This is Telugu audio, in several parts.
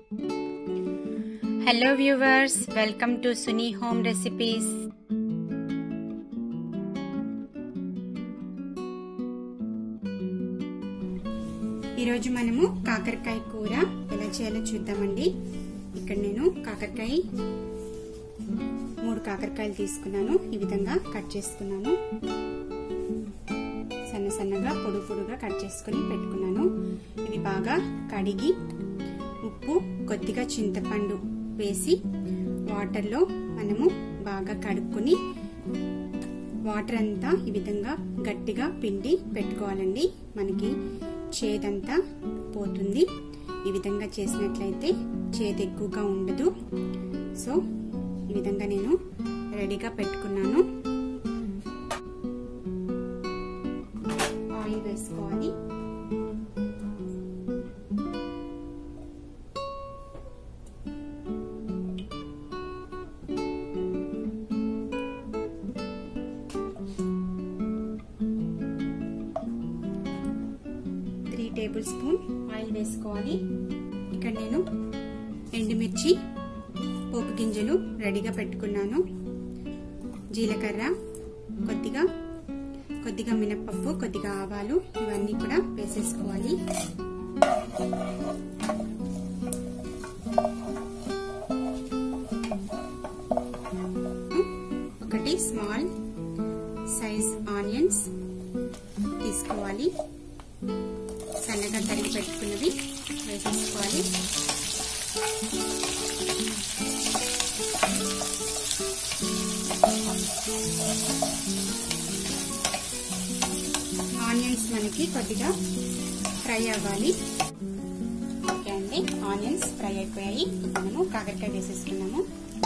hello viewers welcome to Suni home recipes ఈరోజు మనము కాకరకాయ కూర ఎలా చేయాలో చూద్దామండి ఇక్కడ నేను కాకరకాయ మూడు కాకరకాయలు తీసుకున్నాను ఈ విధంగా కట్ చేసుకున్నాను సన్న సన్నగా పొడు పొడుగా కట్ చేసుకుని పెట్టుకున్నాను ఇవి బాగా కడిగి ఉప్పు కొద్దిగా చింతపండు వేసి వాటర్లో మనము బాగా కడుక్కొని వాటర్ అంతా ఈ విధంగా గట్టిగా పిండి పెట్టుకోవాలండి మనకి చేదంతా పోతుంది ఈ విధంగా చేసినట్లయితే చేదు ఎక్కువగా ఉండదు సో ఈ విధంగా నేను రెడీగా పెట్టుకున్నాను ఆయిల్ వేసుకోవాలి త్రీ టేబుల్ స్పూన్ ఆయిల్ వేసుకోవాలి ఇక్కడ నేను ఎండుమిర్చి పోపు గింజలు రెడీగా పెట్టుకున్నాను జీలకర్ర కొద్దిగా కొద్దిగా మినప్పప్పు కొద్దిగా ఆవాలు ఇవన్నీ కూడా వేసేసుకోవాలి ఒకటి స్మాల్ సైజ్ ఆనియన్స్ తీసుకోవాలి సన్నగా తరిగి పెట్టుకున్నవి వేసేసుకోవాలి ఆనియన్స్ మనకి కొద్దిగా ఫ్రై అవ్వాలి ఓకే అండి ఆనియన్స్ ఫ్రై అయిపోయాయి మనము కాకరకాయ వేసేసుకున్నాము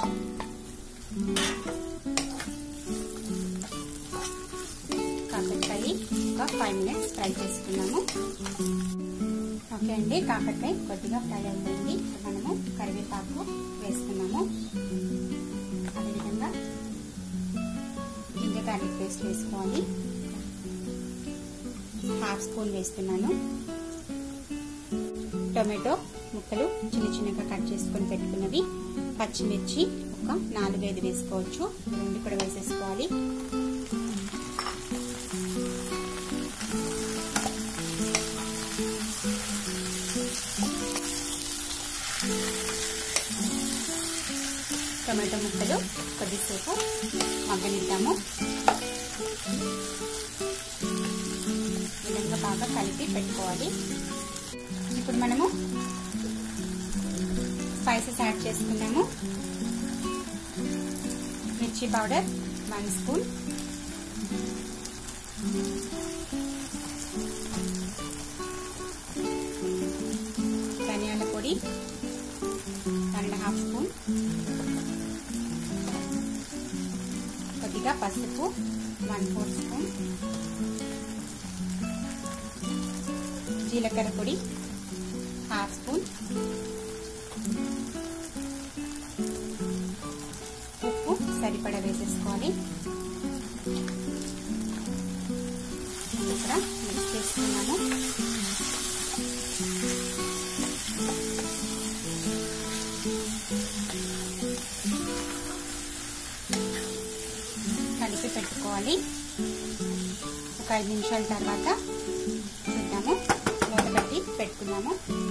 కాకరకాయ ఒక ఫైవ్ మినిట్స్ ఫ్రై చేసుకున్నాము ఓకే అండి కాకరకాయ కొద్దిగా ఫ్రై అయిపోయింది మనము కరివేపాకు వేసుకున్నాము అదేవిధంగా జింజర్ గార్లిక్ పేస్ట్ వేసుకోవాలి హాఫ్ స్పూన్ వేస్తున్నాను టొమాటో ముక్కలు చిన్న చిన్నగా కట్ చేసుకొని పెట్టుకున్నవి పచ్చిమిర్చి ఒక నాలుగైదు వేసుకోవచ్చు రెండు కూడా వేసేసుకోవాలి టొమాటో ముక్కలు కొద్దిసేపు మగ్గనిద్దాము విధంగా బాగా కలిపి పెట్టుకోవాలి ఇప్పుడు మనము స్పైసెస్ యాడ్ చేసుకున్నాము మిర్చి పౌడర్ వన్ స్పూన్ ధనియాల పొడి వన్ అండ్ హాఫ్ స్పూన్ కొద్దిగా పసుపు వన్ ఫోర్ స్పూన్ జీలకర్ర పొడి హాఫ్ స్పూన్ ఉప్పు సరిపడా వేసేసుకోవాలి ఇక్కడ మిక్స్ చేసుకున్నాము కలిపి పెట్టుకోవాలి ఒక ఐదు నిమిషాల తర్వాత చూద్దాము మూత పెట్టి పెట్టుకున్నాము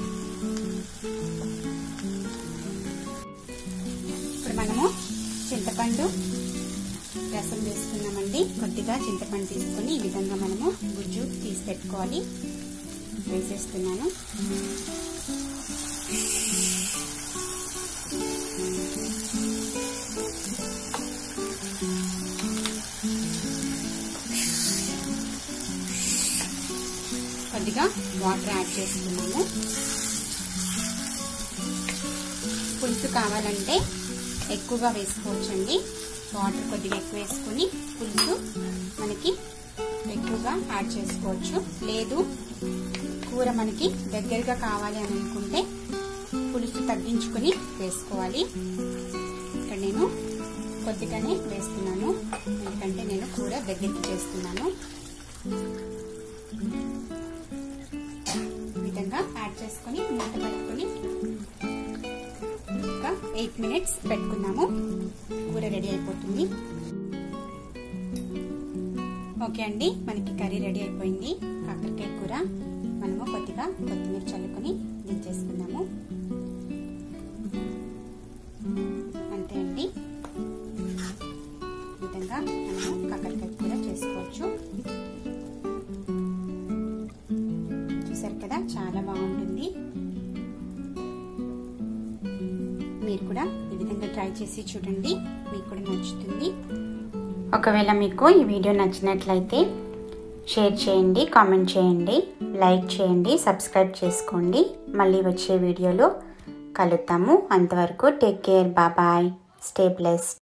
ఇప్పుడు మనము చింతపండు రసం వేసుకున్నామండి కొద్దిగా చింతపండు తీసుకొని ఈ విధంగా మనము గుజ్జు తీసి పెట్టుకోవాలి వేసేస్తున్నాను కొద్దిగా వాటర్ యాడ్ చేసుకున్నాము పులుసు కావాలంటే ఎక్కువగా వేసుకోవచ్చండి వాటర్ కొద్దిగా ఎక్కువ వేసుకుని పులుసు మనకి ఎక్కువగా యాడ్ చేసుకోవచ్చు లేదు కూర మనకి దగ్గరగా కావాలి అని అనుకుంటే పులుసు తగ్గించుకుని వేసుకోవాలి ఇక్కడ నేను కొద్దిగానే వేస్తున్నాను ఎందుకంటే నేను కూర దగ్గరికి చేస్తున్నాను విధంగా యాడ్ చేసుకొని మూత పెట్టుకొని ఎయిట్ మినిట్స్ పెట్టుకుందాము కూర రెడీ అయిపోతుంది ఓకే అండి మనకి కర్రీ రెడీ అయిపోయింది కాకరకాయ కూర మనము కొద్దిగా కొత్తిమీర చల్లుకొని దించేసుకుందాము అంతే అండి ఈ విధంగా మనము కాకరకాయ కూర చేసుకోవచ్చు చూసారు కదా చాలా బాగుంటుంది మీరు కూడా ఈ విధంగా ట్రై చేసి చూడండి మీకు కూడా నచ్చుతుంది ఒకవేళ మీకు ఈ వీడియో నచ్చినట్లయితే షేర్ చేయండి కామెంట్ చేయండి లైక్ చేయండి సబ్స్క్రైబ్ చేసుకోండి మళ్ళీ వచ్చే వీడియోలో కలుద్దాము అంతవరకు టేక్ కేర్ బాబాయ్ స్టే బ్లెస్డ్